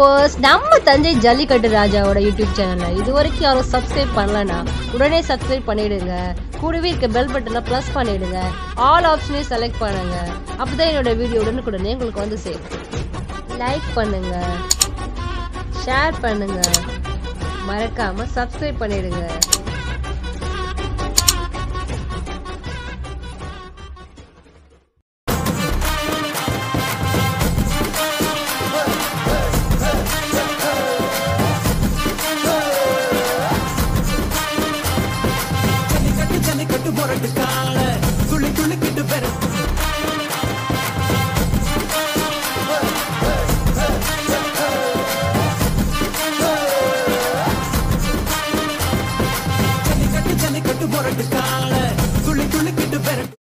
viewers நம்ம தஞ்சை ஜல்லிக்கட்டு ராஜாவோட YouTube சேனலை இது வரைக்கும் யாரும் சப்ஸ்கிரைப் பண்ணலனா உடனே சப்ஸ்கிரைப் பண்ணிடுங்க கூடவே இருக்க பெல் பட்டனை ப்ளஸ் பண்ணிடுங்க ஆல் ஆப்ஷனையும் செலக்ட் பண்ணுங்க அப்பதான் என்னோட வீடியோ உடனுக்குடனே உங்களுக்கு வந்து சேரும் லைக் பண்ணுங்க ஷேர் பண்ணுங்க மறக்காம சப்ஸ்கிரைப் பண்ணிடுங்க ஜல்லிக்கட்டு ஜல்லிக்கட்டு முரட்டு கால துள்ளி துள்ளிக்கிட்டு பெற ஜல்லிக்கட்டு ஜல்லிக்கட்டு முரட்டு கால துள்ளி துள்ளிக்கிட்டு பெற